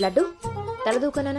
లడ్డు తల దూకనానా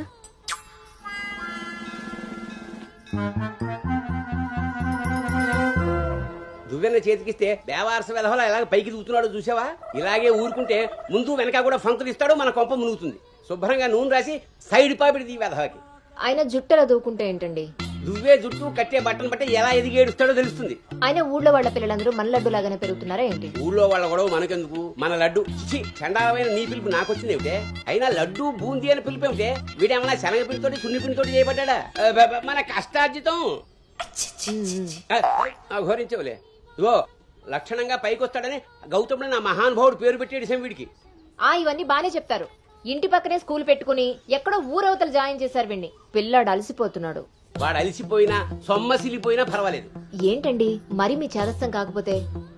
దువ్వెన చేతికిస్తే బేవారస వెధవల ఎలాగ పైకి దూకుతున్నాడో చూసావా ఇలాగే ఊరుకుంటే ముందు వెనక కూడా ఫంకులు ఇస్తాడు మన కొంప మునుగుతుంది శుభ్రంగా నూనె రాసి సైడ్ పాపిడి ఈ వెధవకి ఆయన జుట్టలా దూకుంటే ఏంటండి దువ్వే జుట్టు కట్టే బట్టను బట్టి ఎలా ఎదిగి ఏడుస్తాడో తెలుస్తుంది ఆయన ఊళ్ళో వాళ్ళ పిల్లలందరూ మన లడ్డు లాగానే పెరుగుతున్నారా ఏంటి ఊళ్ళో వాళ్ళ గొడవ మనకెందుకు మన లడ్డు ఛీ, చండాలమైన నీ పిలుపు నాకు వచ్చింది ఏమిటే అయినా లడ్డు బూందీ అని పిలుపు ఏమిటే వీడేమన్నా శనగ పిండితోటి సున్ని పిండితోటి చేయబడ్డా ఆ, బ- బ- మన కష్టార్జితం ఆ, ఆ, ఘోరించవులే ఇగో లక్షణంగా పైకి వస్తాడని గౌతముడు నా మహానుభావుడు పేరు పెట్టేడు వీడికి ఆ ఇవన్నీ బానే చెప్తారు ఇంటి పక్కనే స్కూల్ పెట్టుకుని ఎక్కడో ఊరవతలు జాయిన్ చేశారు వీణ్ణి పిల్లాడు అలసిపోతున్నాడు వాడు అలిసిపోయినా సొమ్మసిలిపోయినా పర్వాలేదు ఏంటండి మరి మీ చేదస్తం కాకపోతే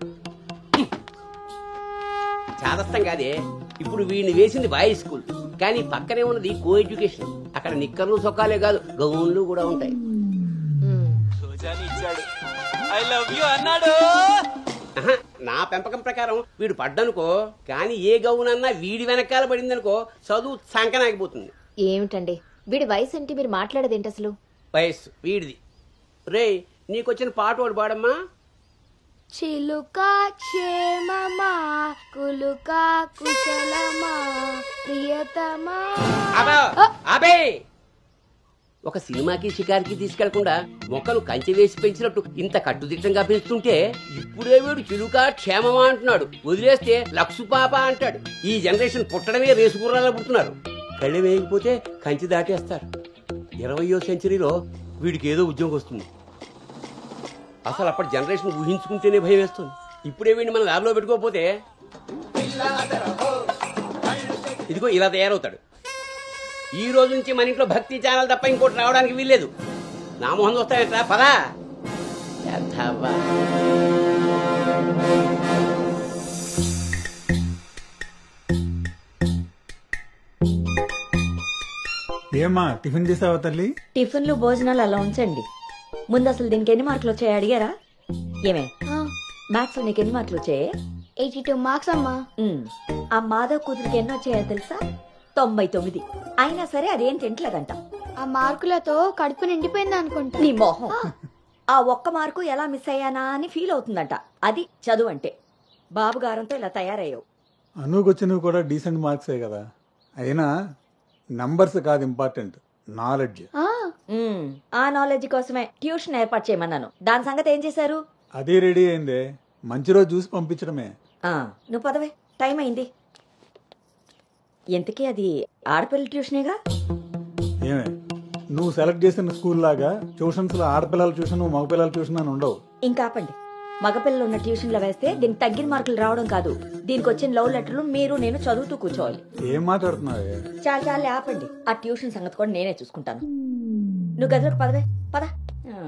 చాదస్తం కాదే ఇప్పుడు వీడిని వేసింది బాయ్స్ స్కూల్ కానీ పక్కనే ఉన్నది కో ఎడ్యుకేషన్ అక్కడ నిక్కర్లు సొక్కాలే కాదు గౌన్లు కూడా ఉంటాయి మ్మ్. రోజాని ఇచ్చాడు ఐ లవ్ యు అన్నాడు ఆహా, నా పెంపకం ప్రకారం వీడు పడ్డనుకో కానీ ఏ గౌనన్నా వీడి వెనకాల పడిందనుకో చదువు సంకనాగిపోతుంది ఏమిటండి వీడి వయసు ఏంటి మీరు మాట్లాడేదేంటి అసలు వయస్సు వీడిది రే నీకొచ్చిన పాట వాడు పాడమ్మా చిలుక క్షేమమా కులుక కుశలమా ప్రియతమా అబా అబే ఒక సినిమాకి షికారికి తీసుకెళ్లకుండా మొక్కలు కంచె వేసి పెంచినట్టు ఇంత కట్టుదిట్టంగా పెంచుతుంటే ఇప్పుడే వీడు చిలుక క్షేమమా అంటున్నాడు వదిలేస్తే లక్సు పాప అంటాడు ఈ జనరేషన్ పుట్టడమే రేసు గుర్రాలా పుడుతున్నారు కళ్ళె వేయకపోతే కంచి దాటేస్తారు ఇరవయో సెంచరీలో వీడికి ఏదో ఉద్యోగం వస్తుంది అసలు అప్పటి జనరేషన్ ఊహించుకుంటేనే భయం వేస్తుంది ఇప్పుడే వీడిని మన ల్యాబ్లో పెట్టుకోకపోతే ఇదిగో ఇలా తయారవుతాడు ఈ రోజు నుంచి మన ఇంట్లో భక్తి ఛానల్ తప్ప ఇంకోటి రావడానికి వీల్లేదు నా మొహం వస్తాయంట పదా యథావా. ఏమ్మా టిఫిన్ చేసావా తల్లి టిఫిన్లు భోజనాలు అలా ఉంచండి ముందు అసలు దీనికి ఎన్ని మార్కులు వచ్చాయి అడిగారా ఏమే మ్యాథ్స్ నీకు ఎన్ని మార్కులు వచ్చాయి ఎయిటీ టూ మార్క్స్ అమ్మా ఉమ్, ఆ మాధవ్ కూతురికి ఎన్ని వచ్చాయో తెలుసా తొంభై తొమ్మిది అయినా సరే అదేం తింటలేదంట ఆ మార్కులతో కడుపు నిండిపోయింది అనుకుంటా నీ మొహం ఆ ఒక్క మార్కు ఎలా మిస్ అయ్యానా అని ఫీల్ అవుతుందంట అది చదువు అంటే బాబు గారంతో ఇలా తయారయ్యావు అనుకు నువ్వు కూడా డీసెంట్ మార్క్సే కదా అయినా నంబర్స్ కాదు ఇంపార్టెంట్ నాలెడ్జ్ ఆ, ఉమ్, ఆ నాలెడ్జ్ కోసమే ట్యూషన్ ఏర్పాటు చేయమన్నాను దాని సంగతి ఏం చేశారు అదే రెడీ అయిందే మంచి రోజు చూసి పంపించడమే ఆ, నువ్వు పదవే టైం అయింది ఎంతకీ అది ఆడపిల్ల ట్యూషనేగా ఏమే నువ్వు సెలెక్ట్ చేసిన స్కూల్ లాగా ట్యూషన్స్ లో ఆడపిల్లల ట్యూషన్ మగపిల్లల ట్యూషన్ అని ఉండవు ఇంకా ఆపండి మగపిల్లలు ఉన్న ట్యూషన్లో వేస్తే దీనికి తగ్గిన మార్కులు రావడం కాదు దీనికి వచ్చిన లవ్ లెటర్లు మీరు నేను చదువుతూ కూర్చోవాలి ఏం మాట్లాడుతున్నావే చాలా చాలా ఆపండి ఆ ట్యూషన్ సంగతి కూడా నేనే చూసుకుంటాను నువ్వు గదిలోకి పదవే పద ఆ.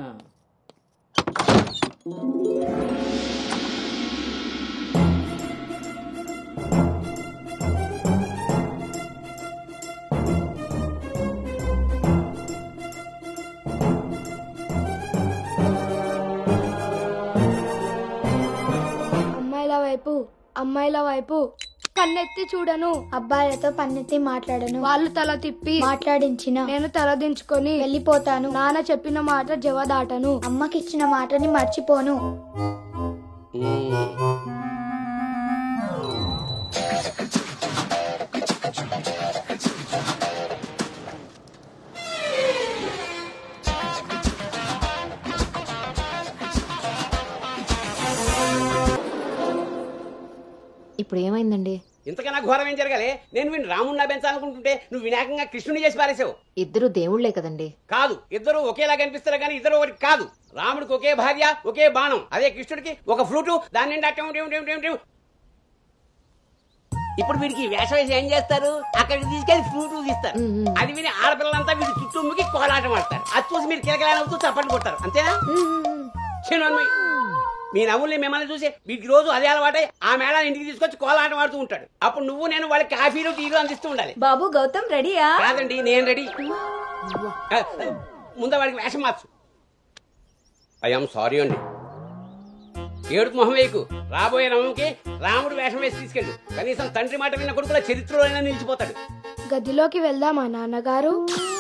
అమ్మాయిల వైపు అమ్మాయిల వైపు కన్నెత్తి చూడను అబ్బాయిలతో పన్నెత్తి మాట్లాడను వాళ్ళు తల తిప్పి మాట్లాడించిన నేను తల దించుకొని వెళ్ళిపోతాను నాన్న చెప్పిన మాట జవదాటను అమ్మకిచ్చిన మాటని మర్చిపోను ఉమ్. ఇప్పుడు ఏమైందండి ఇంతకన్నా ఘోరం ఏం జరగాలి నేను వీడిని రాముడినా పెంచాలనుకుంటుంటే నువ్వు వినాయకంగా కృష్ణుని చేసి పారేసావు ఇద్దరు దేవుళ్లే కదండి కాదు ఇద్దరు ఒకేలా కనిపిస్తారు కానీ ఇద్దరు ఒకటి కాదు రాముడికి ఒకే భార్య ఒకే బాణం అదే కృష్ణుడికి ఒక ఫ్లూటు దాని నిండా టెం టెం టెం టెం టెం. ఇప్పుడు వీడికి వేషం వేసి ఏం చేస్తారు అక్కడికి తీసుకెళ్లి ఫ్లూటు తీస్తారు మ్మ్, మ్మ్. అది విని ఆడపిల్లలంతా వీడి చుట్టూ ముగి కోలాటం ఆడతారు అది చూసి మీరు కిలకలానవుతూ చప్పట్లు కొడతారు అంతేనా చిన్నమ్మాయి మీ నవ్వుల్ని మిమ్మల్ని చూసి వీడికి రోజు అదే అలవాటై ఆ మేళాన్ని ఇంటికి తీసుకొచ్చి కోలాటం ఆడుతూ ఉంటాడు అప్పుడు నువ్వు నేను వాళ్ళకి కాఫీలు టీలు అందిస్తూ ఉండాలి బాబు గౌతమ్ రెడీయా కాదండి నేను రెడీ ముందు వాడికి వేషం మార్చు ఐఎమ్ సారీ అండి ఏడుపు మొహం వేయకు రాబోయే రమంకి రాముడు వేషం వేసి తీసుకెళ్ళు కనీసం తండ్రి మాట విన్న కొడుకుల చరిత్రలో అయినా నిలిచిపోతాడు గదిలోకి వెళ్దామా నాన్నగారు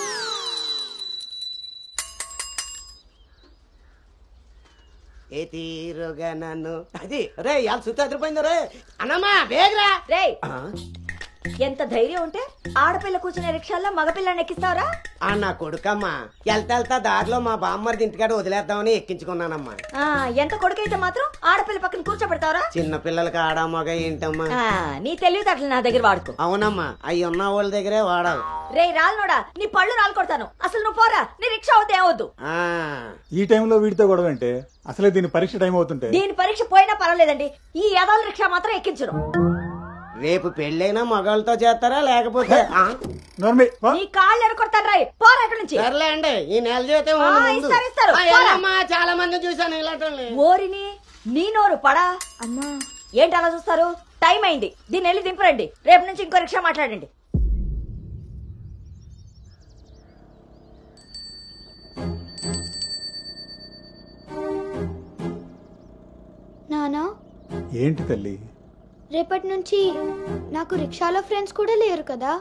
ఏ తీరుగా నన్ను అది రే ఇవాళ సుత్తి అదిరిపోయింది రే అన్నమ్మా బేగరా రేయ్ ఎంత ధైర్యం ఉంటే ఆడపిల్ల కూర్చునే రిక్షాల్లో మగపిల్లని ఎక్కిస్తావరా ఆ నా కొడుకమ్మా వెళ్తా వెళ్తా దారిలో మా బామ్మర్ది ఇంటికాడ వదిలేద్దామని ఎక్కించుకున్నానమ్మా ఆ, ఎంత కొడుకైతే మాత్రం ఆడపిల్ల పక్కన కూర్చోబెడతావరా చిన్న పిల్లలకి ఆడా మగ ఏంటమ్మా ఆ, నీ తెలివితేటలు నా దగ్గర వాడుకో అవునమ్మా అవి ఉన్న వాళ్ళ దగ్గరే వాడాలి రే రాలనోడా నీ పళ్ళు రాలు కొడతాను అసలు నువ్వు పోరా నీ రిక్షా అవుతే ఏమవుద్దు ఆ ఈ టైంలో వీడితో గొడవ అంటే అసలే దీని పరీక్ష టైం అవుతుంటే దీని పరీక్ష పోయినా పర్వాలేదండి ఈ యదాల రిక్షా మాత్రం ఎక్కించరు రేపు పెళ్ళైనా మగాళ్ళతో చేస్తారా లేకపోతే ఆ? నోర్మి నీ కాళ్ళు ఎరకొడతాను రాయ్ పోరా ఇక్కడి నుంచి సర్లే అండి ఈ నెల జీతం ఆ, ఉంది ముందు. ఇస్తారు, ఇస్తారు. ఆ, పోరా. ఏమమ్మా, చాలా మంది చూశాను ఇలాంటి ఓరిని నీ నోరు పడా అమ్మా ఏంటి అలా చూస్తారు టైం అయింది దీన్ని వెళ్ళి దింపరండి రేపు నుంచి ఇంకో రిక్షా మాట్లాడండి నానా ఏంటి తల్లి రేపటి నుంచి నాకు రిక్షాలో ఫ్రెండ్స్ కూడా లేరు కదా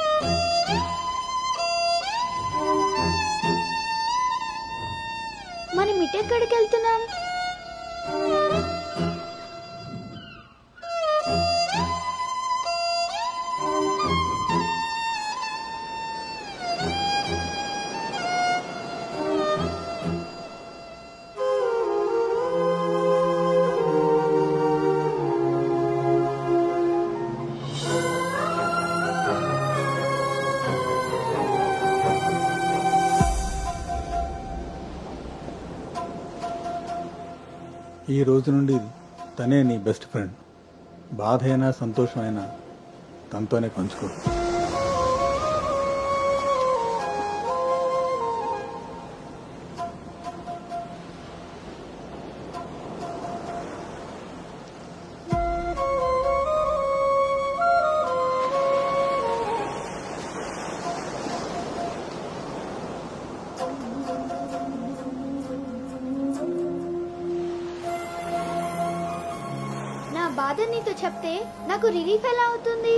మనం ఇటెక్కడికి వెళ్తున్నాం ఈ రోజు నుండి తనే నీ బెస్ట్ ఫ్రెండ్ బాధ అయినా సంతోషమైనా తనతోనే పంచుకో నా బాధ నీతో చెప్తే నాకు రిలీఫ్ ఎలా అవుతుంది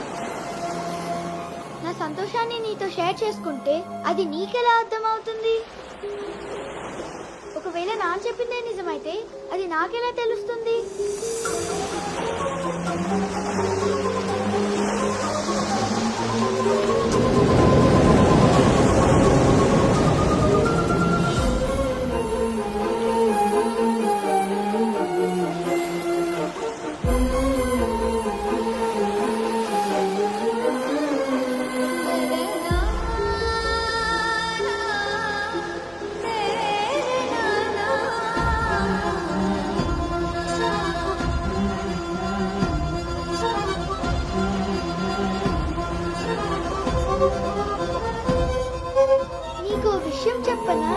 నా సంతోషాన్ని నీతో షేర్ చేసుకుంటే అది నీకెలా అర్థమవుతుంది ఒకవేళ నాన్న చెప్పిందే నిజమైతే అది నాకెలా తెలుస్తుంది నీకు ఓ విషయం చెప్పనా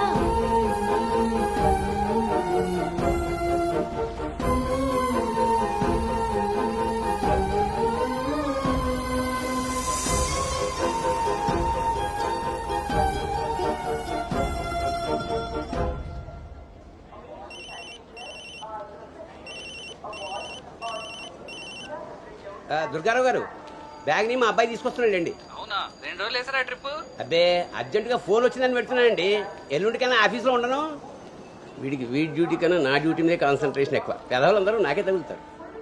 ఆ, దుర్గారావు గారు బ్యాగ్ని మా అబ్బాయి తీసుకొస్తున్నాడండి అవునా రెండు రోజులు వేసారా ట్రిప్ అబ్బే అర్జెంటుగా ఫోన్ వచ్చిందని పెడుతున్నానండి ఎల్లుండికైనా ఆఫీస్లో ఉండను వీడికి వీడి డ్యూటీ కన్నా నా డ్యూటీ మీద కాన్సన్ట్రేషన్ ఎక్కువ పెదవులందరూ నాకే తగులుతారు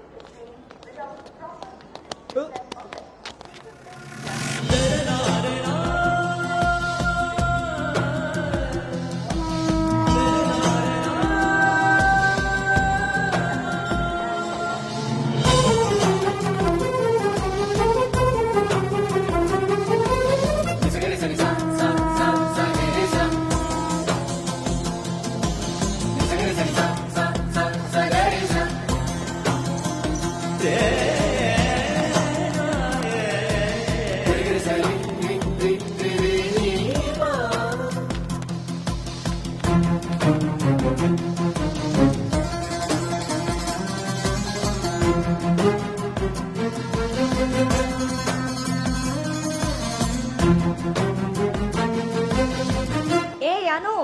ఏ అను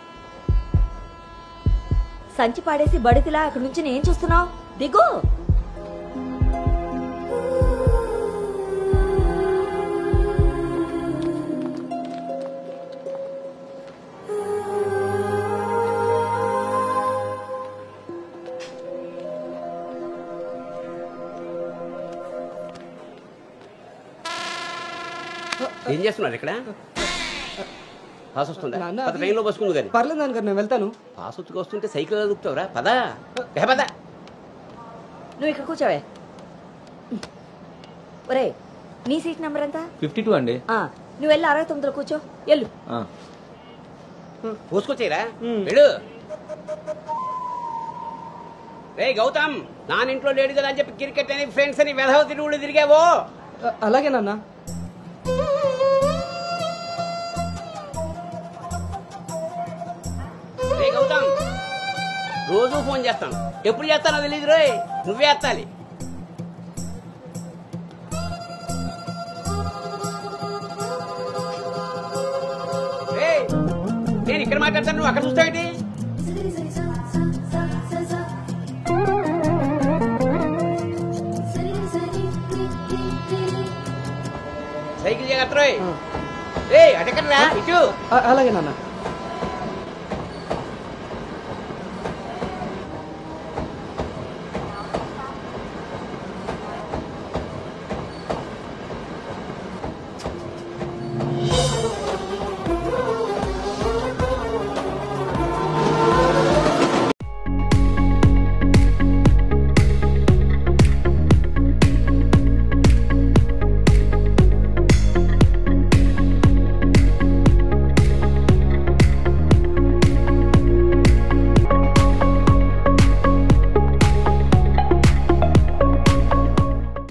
సంచి పాడేసి బడితిలా అక్కడి నుంచి నేను చూస్తున్నావు దిగు ఏం చేస్తున్నారు ఇక్కడ పాస్ వస్తుందా నాన్న, పద అది- ట్రైన్లో బసుకుంది కానీ పర్లేదు నాన్నగారు నేను వెళ్తాను పాస్ వచ్చుకు వస్తుంటే సైకిల్ దొక్కుతావురా పదా ఏ పద నువ్వు ఇక్కడ కూర్చోవే ఒరే నీ సీట్ నెంబర్ ఎంత ఫిఫ్టీ టూ అండి ఆ, నువ్వు వెళ్ళి అరవై తొమ్మిదిలో కూర్చో వెళ్ళు ఆ. పోసుకొచ్చేయరా వెళ్ళు రే గౌతమ్ నాన్న ఇంట్లో లేడు కదా అని చెప్పి క్రికెట్ అని ఫ్రెండ్స్ అని వెధవ తిరుగుడు తిరిగావో అ- అలాగే నాన్న రే గౌతమ్ రోజు ఫోన్ చేస్తాను ఎప్పుడు చేస్తానో తెలియదు రోయ్ నువ్వే ఎత్తాలి రేయ్, నేను ఇక్కడ మాట్లాడతాను నువ్వు అక్కడ చూస్తావేంటి సైకిల్ జాగ్రత్త రోయ్ రే అటెక్కడరా ఇటు అ- అలాగే నాన్న